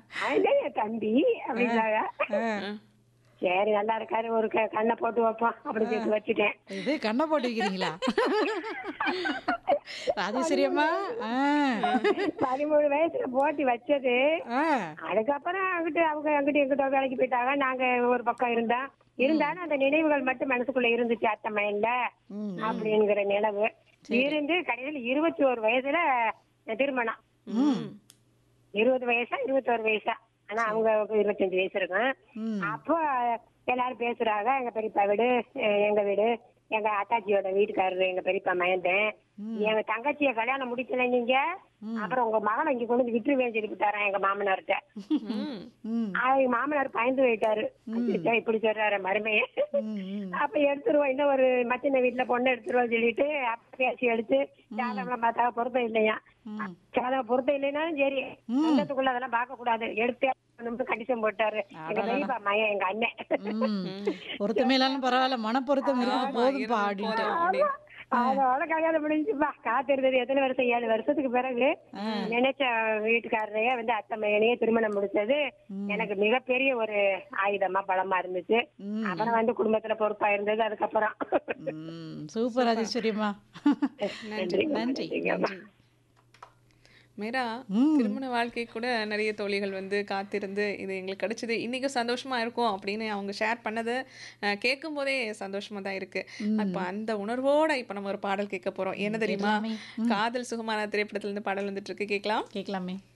அதுதான் என் தம்பி அப்படின்னாங்க ஆ. சரி நல்லா இருக்காரு ஒரு க- கண்ணை போட்டு வைப்போம் அப்படி சொல்லி வச்சுட்டேன் இது கண்ணை போட்டு வைக்கிறீங்களா ராஜேஸ்வரியம்மா ஆ பதிமூணு வயசுல போட்டு வச்சது ஆ அதுக்கப்புறம் அங்கிட்டு அவங்க அங்கிட்டு எங்கிட்ட வேலைக்கு போயிட்டாங்க நாங்க ஒரு பக்கம் இருந்தோம் இருந்தாலும் அந்த நினைவுகள் மட்டும் மனசுக்குள்ள இருந்துச்சு அத்தை மைண்ட்ல ம். அப்படிங்கிற நினைவு இருந்து கடைசியில் இருபத்தி ஒரு வயசுல திருமணம் ம் இருபது வயசா இருபத்தோரு வயசா ஆனா அவங்க இருபத்தஞ்சு வயசு இருக்கும் ம். அப்போ எல்லாரும் பேசுறாங்க எங்க பெரியப்பா வீடு அஹ் எங்க வீடு எங்க அத்தாச்சியோட வீட்டுக்காரரு எங்க பெரியப்பா மயந்தேன் எங்க தங்கச்சிய கல்யாணம் முடிக்கல நீங்க அப்புறம் உங்க மகனை இங்க கொண்டு வந்து விட்டுருவேன் சொல்லி விட்டாரான் எங்க மாமனார்கிட்ட ம். ம் அவங்க மாமனார் பயந்து போயிட்டாரு அச்சச்சோ, இப்படி சொல்றாரு மருமைய ம், ம். அப்ப எடுத்துருவோம் இன்னும் ஒரு மச்சின வீட்டுல பொண்ணு எடுத்துருவோம் சொல்லிட்டு அப்ப பேசி எடுத்து ஜாதகம் பார்த்தா பொருத்தம் இல்லையா ஜாதகம் பொருத்தம் இல்லைனாலும் சரி சொந்தத்துக்குள்ள அதெல்லாம் பார்க்க கூடாது எடுத்தே கண்டிஷன் போட்டாரு எங்க பெரியப்பா மயன் எங்க அண்ணன் ம். பொருத்தமே இல்லாலும் பரவாயில்ல மனப்பொருத்தம் இருக்கு போதும்பா அப்படின்ட்டு ஆமா. அதோட கல்யாணம் முடிஞ்சுப்பா காத்திருந்தது எத்தனை வருஷம் ஏழு வருஷத்துக்கு பிறகு நினைச்ச வீட்டுக்காரரையே வந்து அத்தை மகனையே திருமணம் முடிச்சது எனக்கு மிகப்பெரிய ஒரு ஆயுதமா பலமா இருந்துச்சு ம். அப்புறம் வந்து குடும்பத்துல பொறுப்பா இருந்தது அதுக்கப்புறம் ம், சூப்பர் ராஜேஸ்வரியம்மா நன்றி நன்றி நன்றி மீரா திருமண வாழ்க்கை கூட நிறைய தோழிகள் வந்து காத்திருந்து இது எங்களுக்கு கிடைச்சது இன்னைக்கும் சந்தோஷமா இருக்கும் அப்படின்னு அவங்க ஷேர் பண்ணதை அஹ், கேட்கும் போதே சந்தோஷமா தான் இருக்கு அப்ப அந்த உணர்வோட இப்ப நம்ம ஒரு பாடல் கேட்க போறோம் என்ன தெரியுமா காதல் சுகமான திரைப்படத்துல இருந்து பாடல் வந்துட்டு இருக்கு கேட்கலாம் கேட்கலாமே